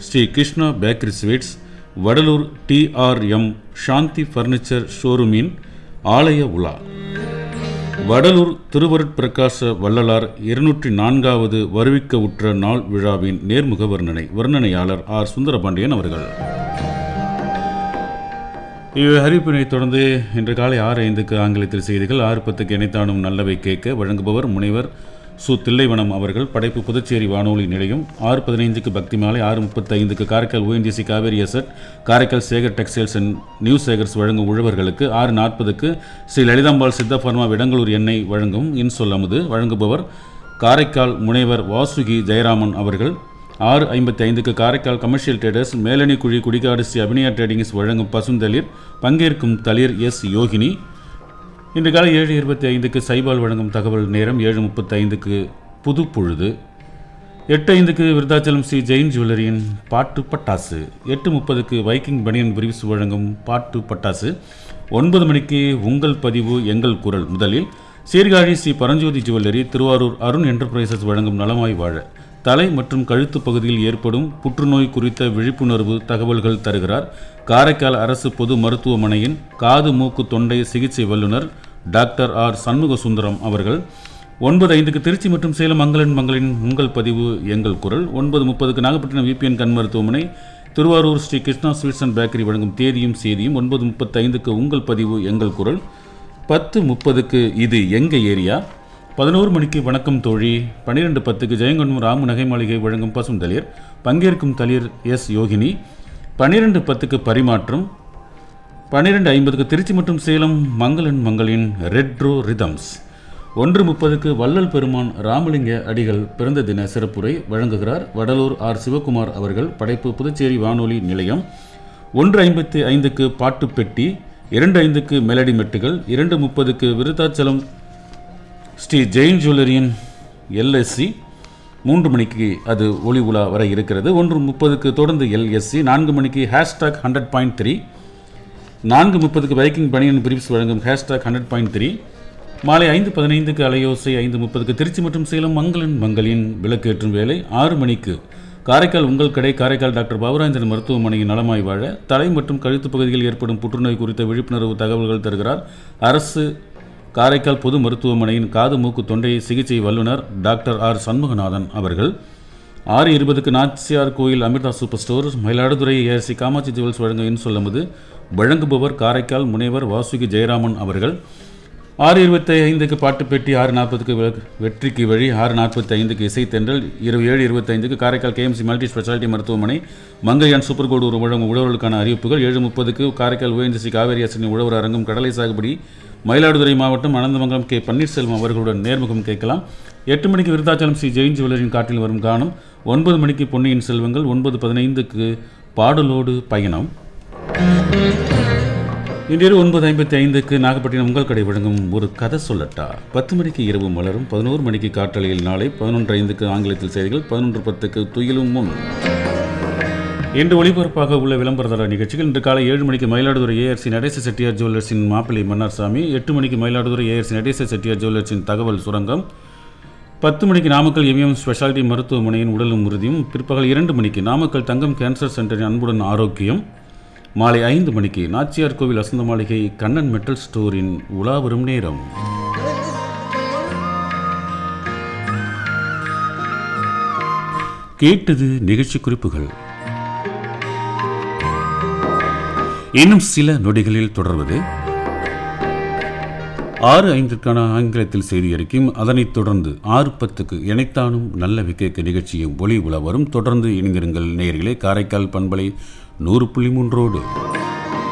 Sri Krishna bakery sweets Vadalur TRM Shanthi furniture ஷோரூமின் ஆலய உலா வடலூர் திருவருட்பிரகாச வள்ளலார் இருநூற்றி நான்காவது வருவிக்க உற்ற நாள் விழாவின் நேர்முக வர்ணனை வர்ணனையாளர் ஆர் சுந்தரபாண்டியன் அவர்கள் இவ் அறிவிப்பினை தொடர்ந்து இன்று காலை ஆறு ஐந்துக்கு ஆங்கிலத்தில் செய்திகள் ஆறு பத்துக்கு இணைத்தானும் நல்லவை கேட்க வழங்குபவர் முனைவர் சு தில்லைவனம் அவர்கள் படைப்பு புதுச்சேரி வானொலி நிலையம் ஆறு பதினைந்துக்கு பக்தி மாலை ஆறு முப்பத்தி ஐந்துக்கு Karaikal ONGC Kaveri asset Karaikal Sekar textiles and new Sekars வழங்கும் உழவர்களுக்கு ஆறு நாற்பதுக்கு ஸ்ரீ லலிதாம்பாள் சித்த ஃபார்மா விடங்களூர் எண்ணெய் வழங்கும் இன்சொல் அமுது வழங்குபவர் காரைக்கால் முனைவர் வாசுகி ஜெயராமன் அவர்கள் ஆறு ஐம்பத்தி ஐந்துக்கு காரைக்கால் கமர்ஷியல் ட்ரேடர்ஸ் மேலணி குழி குடிகாடு ஸ்ரீ அபிநயா ட்ரேடிங்ஸ் வழங்கும் பசுந்தளிர் பங்கேற்கும் தளிர் எஸ் யோகினி இன்று காலை ஏழு இருபத்தி ஐந்துக்கு சைபால் வழங்கும் தகவல் நேரம் ஏழு முப்பத்தி ஐந்துக்கு புது பொழுது எட்டு ஐந்துக்கு விருத்தாச்சலம் ஸ்ரீ ஜெயின் ஜுவல்லரியின் பாட்டு பட்டாசு எட்டு முப்பதுக்கு வைக்கிங் பனியன் பிரிவ்ஸ் வழங்கும் பாட்டு பட்டாசு ஒன்பது மணிக்கு உங்கள் பதிவு எங்கள் குரல் முதலில் சீர்காழி ஸ்ரீ பரஞ்சோதி ஜுவல்லரி திருவாரூர் அருண் என்டர்பிரைசஸ் வழங்கும் நலமாய் வாழ தலை மற்றும் கழுத்து பகுதியில் ஏற்படும் புற்றுநோய் குறித்த விழிப்புணர்வு தகவல்கள் தருகிறார் காரைக்கால் அரசு பொது மருத்துவமனையின் காது மூக்கு தொண்டை சிகிச்சை வல்லுநர் டாக்டர் ஆர் சண்முக சுந்தரம் அவர்கள் ஒன்பது ஐந்துக்கு திருச்சி மற்றும் சேலம் மங்களன் மங்களின் உங்கள் பதிவு எங்கள் குரல் ஒன்பது முப்பதுக்கு நாகப்பட்டினம் விபிஎன் கண் மருத்துவமனை Thiruvarur Sri Krishna sweets and bakery வழங்கும் தேதியும் செய்தியும் ஒன்பது முப்பத்தைந்துக்கு உங்கள் பதிவு எங்கள் குரல் பத்து முப்பதுக்கு இது எங்க ஏரியா பதினோரு மணிக்கு வணக்கம் தோழி பன்னிரெண்டு பத்துக்கு ஜெயங்கொண்டம் ராமு நகை மாளிகை வழங்கும் பசும் தளிர் பங்கேற்கும் தளிர் எஸ் யோகினி பன்னிரெண்டு பத்துக்கு பரிமாற்றம் பன்னிரெண்டு ஐம்பதுக்கு திருச்சி மற்றும் சேலம் மங்களன் மங்களின் ரெட்ரோ ரிதம்ஸ் ஒன்று முப்பதுக்கு வள்ளல் பெருமான் ராமலிங்க அடிகள் பிறந்த தின சிறப்புரை வழங்குகிறார் வடலூர் ஆர் சிவகுமார் அவர்கள் படைப்பு புதுச்சேரி வானொலி நிலையம் ஒன்று ஐம்பத்தி ஐந்துக்கு பாட்டு பெட்டி இரண்டு ஐந்துக்கு மெலடி மெட்டுகள் இரண்டு முப்பதுக்கு விருத்தாச்சலம் ஸ்ரீ ஜெயின் ஜுவல்லரியின் எல்எஸ்சி மூன்று மணிக்கு அது ஒளி உலா வர இருக்கிறது ஒன்று முப்பதுக்கு தொடர்ந்து எல்எஸ்சி நான்கு மணிக்கு ஹேஷ்டாக் ஹண்ட்ரட் பாயிண்ட் த்ரீ நான்கு முப்பதுக்கு பைக்கிங் பனியன் பிரிப்ஸ் வழங்கும் ஹேஷ்டாக் ஹண்ட்ரட் பாயிண்ட் த்ரீ மாலை ஐந்து பதினைந்துக்கு அலையோசை ஐந்து முப்பதுக்கு திருச்சி மற்றும் சேலம் மங்களன் மங்களின் விளக்கேற்றும் வேலை ஆறு மணிக்கு காரைக்கால் உங்கள் கடை காரைக்கால் டாக்டர் பாபுராஜன் மருத்துவமனையின் நலமாய் வாழ தலை மற்றும் கழுத்து பகுதியில் ஏற்படும் புற்றுநோய் குறித்த விழிப்புணர்வு தகவல்கள் தருகிறார் அரசு காரைக்கால் பொது மருத்துவமனையின் காது மூக்கு தொண்டை சிகிச்சை வல்லுநர் டாக்டர் ஆர் சண்முகநாதன் அவர்கள் ஆறு இருபதுக்கு Nachiyar Koil Amirtha super store Mayiladuthurai ARC Kamatchi jewels வழங்க இன் சொல்லும்போது வழங்குபவர் காரைக்கால் முனைவர் வாசுகி ஜெயராமன் அவர்கள் ஆறு இருபத்தி ஐந்துக்கு பாட்டு பெட்டி ஆறு நாற்பதுக்கு விளக்கு வெற்றிக்கு வழி ஆறு நாற்பத்தி ஐந்துக்கு இசைத்தென்றல் இரவு ஏழு இருபத்தைந்துக்கு காரைக்கால் கேஎம்சி மல்டி ஸ்பெஷாலிட்டி மருத்துவமனை மங்கையான் சூப்பர் கோடு ஒரு வழங்கும் உழவர்களுக்கான அறிவிப்புகள் ஏழு முப்பதுக்கு காரைக்கால் ஓஎன்ஜிசி காவேரி அரசின் உழவர் அரங்கம் கடலை சாகுபடி மயிலாடுதுறை மாவட்டம் அனந்தமங்கலம் கே பன்னீர்செல்வம் அவர்களுடன் நேர்முகம் கேட்கலாம் எட்டு மணிக்கு விருத்தாச்சலம் ஸ்ரீ ஜெயின் ஜுவல்லரின் காட்டில் வரும் காணும் ஒன்பது மணிக்கு பொன்னியின் செல்வங்கள் ஒன்பது பதினைந்துக்கு பாடலோடு பயணம் இன்றிரவு ஒன்பது ஐம்பத்தி ஐந்துக்கு நாகப்பட்டினம் உங்கள் கடை வழங்கும் ஒரு கதை சொல்லட்டா பத்து மணிக்கு இரவு மலரும் பதினோரு மணிக்கு காற்றலையில் நாளை பதினொன்று ஐந்துக்கு ஆங்கிலத்தில் செய்திகள் பதினொன்று பத்துக்கு துயிலும் முன் இன்று ஒளிபரப்பாக உள்ள விளம்பரதார நிகழ்ச்சிகள் இன்று காலை ஏழு மணிக்கு மயிலாடுதுறை ஏஆர்சி நடேச செட்டியார் ஜுவல்லர்ஸின் மாப்பிள்ளை மன்னார்சாமி எட்டு மணிக்கு மயிலாடுதுறை ஏஆர்சி நடேச செட்டியார் ஜுவல்லர்ஸின் தகவல் சுரங்கம் பத்து மணிக்கு நாமக்கல் எம்எம் ஸ்பெஷாலிட்டி மருத்துவமனையின் உடலும் உறுதியும் பிற்பகல் இரண்டு மணிக்கு நாமக்கல் தங்கம் கேன்சர் சென்டரின் அன்புடன் ஆரோக்கியம் மாலை ஐந்து மணிக்கு நாச்சியார் கோவில் வசந்த மாளிகை கண்ணன் மெட்டல் ஸ்டோரின் உலா வரும் நேரம் கேட்டது நிகழ்ச்சி குறிப்புகள் இன்னும் சில நொடிகளில் தொடர்வது ஆறு ஐந்திற்கான ஆங்கிலத்தில் செய்தி அறிக்கையும் அதனைத் தொடர்ந்து ஆறு பத்துக்கு இணைத்தானும் நல்ல விக்கேக்க நிகழ்ச்சியும் ஒளி உலா வரும் தொடர்ந்து இணைந்திருங்கள் நேயர்களே காரைக்கால் பண்பலை நூறு புள்ளி மூன்றோடு